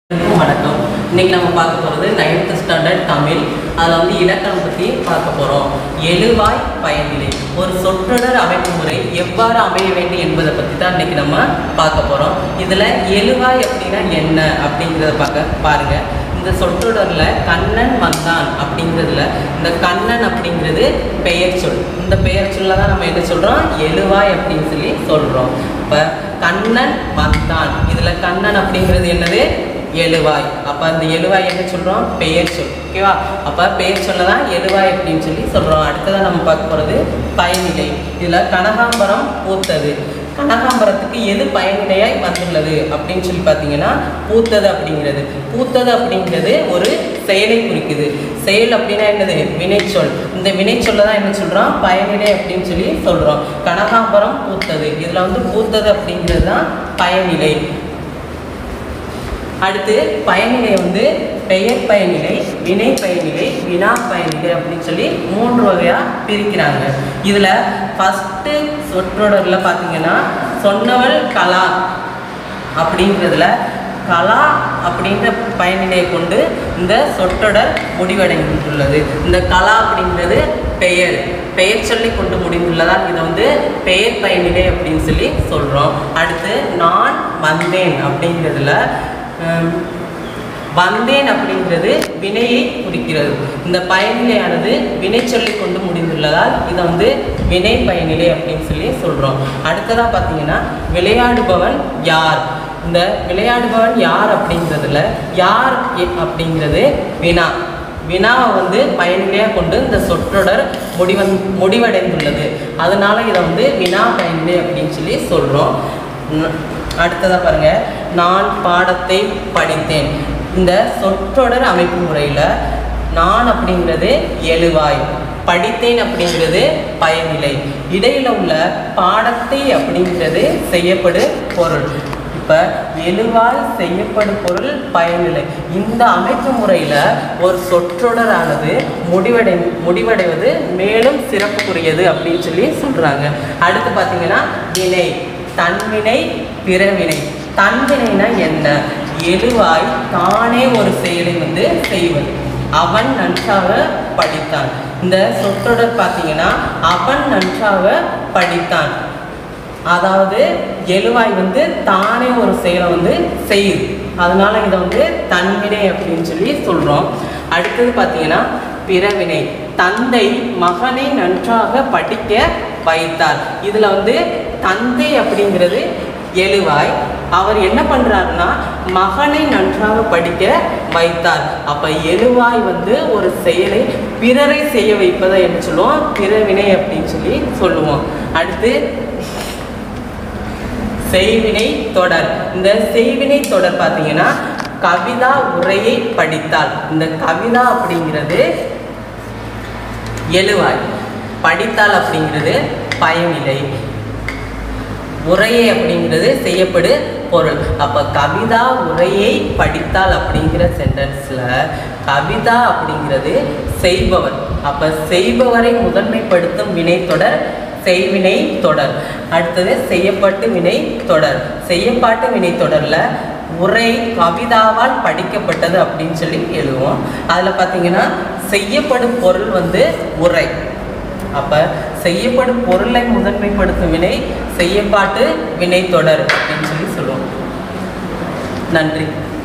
அனைவருக்கும் வணக்கம் இன்னைக்கு நம்ம பார்க்க போகிறது நைன்த் ஸ்டாண்டர்ட் தமிழ் அதில் வந்து இலக்கணம் பற்றி பார்க்க போகிறோம் எழுவாய் பயனிலை ஒரு சொற்றொடர் அமைப்பு முறை எவ்வாறு அமைய வேண்டும் என்பதை பற்றி தான் இன்னைக்கு நம்ம பார்க்க போகிறோம் இதில் எழுவாய் அப்படின்னா என்ன அப்படிங்கிறத பார்க்க பாருங்க இந்த சொற்றொடரில் கண்ணன் வந்தான் அப்படிங்கிறதுல இந்த கண்ணன் அப்படிங்கிறது பெயர் சொல் இந்த பெயர் சொல்ல தான் நம்ம என்ன சொல்கிறோம் எழுவாய் அப்படின்னு சொல்லி சொல்கிறோம் இப்போ கண்ணன் வந்தான் இதில் கண்ணன் அப்படிங்கிறது என்னது எழுவாய் அப்போ அந்த எழுவாய் என்ன சொல்கிறோம் பெயர் சொல் ஓகேவா அப்போ பெயர் சொல்ல தான் எழுவாய் அப்படின்னு சொல்லி சொல்கிறோம் அடுத்ததாக நம்ம பார்க்க போகிறது பயனிலை இதில் கனகாம்பரம் பூத்தது கனகாம்பரத்துக்கு எது பயனிலையாய் வந்துள்ளது அப்படின்னு சொல்லி பார்த்தீங்கன்னா பூத்தது அப்படிங்கிறது பூத்தது அப்படிங்கிறது ஒரு செயலை குறிக்குது செயல் அப்படின்னா என்னது வினைச்சொல் இந்த வினைச்சொல்ல தான் என்ன சொல்கிறோம் பயனிலை அப்படின்னு சொல்லி சொல்கிறோம் கனகாம்பரம் பூத்தது இதில் வந்து பூத்தது அப்படிங்கிறது தான் பயனிலை அடுத்து பயனிலை வந்து பெயர் பயனிலை வினை பயனிலை வினா பயனிலை அப்படின்னு சொல்லி மூன்று வகையாக பிரிக்கிறாங்க இதில் ஃபஸ்ட்டு சொற்றொடரில் பார்த்தீங்கன்னா சொன்னவள் கலா அப்படிங்கிறதுல கலா அப்படின்ற பயனிலையை கொண்டு இந்த சொற்றொடர் முடிவடைந்துள்ளது இந்த கலா அப்படிங்கிறது பெயர் பெயர் சொல்லி கொண்டு முடிந்துள்ளதால் இதை வந்து பெயர் பயனிலை அப்படின்னு சொல்லி சொல்கிறோம் அடுத்து நான் வந்தேன் அப்படிங்கிறதுல ஹம், வந்தேன் அப்படிங்கிறது வினையை குறிக்கிறது இந்த பயனிலையானது வினை சொல்லி கொண்டு முடிந்துள்ளதால் இதை வந்து வினை பயனிலை அப்படின்னு சொல்லி சொல்கிறோம் அடுத்ததாக பார்த்தீங்கன்னா விளையாடுபவன் யார் இந்த விளையாடுபவன் யார் அப்படிங்கிறதுல யார் எ- அப்படிங்கிறது வினா வினாவை வந்து பயனிலையாக கொண்டு இந்த சொற்றொடர் முடிவன் முடிவடைந்துள்ளது அதனால இதை வந்து வினா பயனிலை அப்படின்னு சொல்லி சொல்கிறோம் அடுத்ததாக பாருங்க நான் பாடத்தை படித்தேன் இந்த சொற்றொடர் அமைப்பு முறையில் நான் அப்படிங்கிறது எழுவாய் படித்தேன் அப்படிங்கிறது பயனிலை இடையில உள்ள பாடத்தை அப்படிங்கிறது செய்யப்படு பொருள் இப்போ எழுவாய் செய்யப்படும் பொருள் பயனிலை இந்த அமைப்பு முறையில் ஒரு சொற்றொடரானது முடிவடை முடிவடைவது மேலும் சிறப்புக்குரியது அப்படின்னு சொல்லி சொல்கிறாங்க அடுத்து பார்த்தீங்கன்னா வினை தன்வினை பிறவினை தன்வினைனா என்ன எழுவாய் தானே ஒரு செயலை வந்து செய்வது அவன் நன்றாக படித்தான் இந்த சொற்றொடர் பார்த்தீங்கன்னா அவன் நன்றாக படித்தான் அதாவது எழுவாய் வந்து தானே ஒரு செயலை வந்து செய்யுது அதனால இதை வந்து தன்வினை அப்படின்னு சொல்லி சொல்கிறோம் அடுத்தது பார்த்தீங்கன்னா பிறவினை தந்தை மகனை நன்றாக படிக்க வைத்தார் இதில் வந்து தந்தை அப்படிங்கிறது எழுவாய் அவர் என்ன பண்ணுறாருன்னா மகனை நன்றாக படிக்க வைத்தார் அப்போ எழுவாய் வந்து ஒரு செயலை பிறரை செய்ய வைப்பதை என்ன சொல்லுவோம் பிறவினை அப்படின்னு சொல்லி சொல்லுவோம் அடுத்து செய்வினை தொடர் இந்த செய்வினை தொடர் பார்த்தீங்கன்னா கவிதா உரையை படித்தால் இந்த கவிதா அப்படிங்கிறது எழுவாய் படித்தால் அப்படிங்கிறது பயனிலை உரையை அப்படிங்கிறது செய்யப்படு பொருள் அப்போ கவிதா உரையை படித்தால் அப்படிங்கிற சென்டென்ஸில் கவிதா அப்படிங்கிறது செய்பவர் அப்போ செய்பவரை முதன்மைப்படுத்தும் வினைத்தொடர் செய்வினை தொடர் அடுத்தது செய்யப்பட்டு வினை தொடர் செய்யப்பாட்டு வினை தொடரில் உரை கவிதாவால் படிக்கப்பட்டது அப்படின்னு சொல்லி எழுதுவோம் அதில் பார்த்தீங்கன்னா செய்யப்படும் பொருள் வந்து உரை அப்ப செய்யப்படும் பொருளை முதன்மைப்படுத்தும் வினை செய்யப்பாட்டு வினை தொடர் அப்படின்னு சொல்லி சொல்லுவோம் நன்றி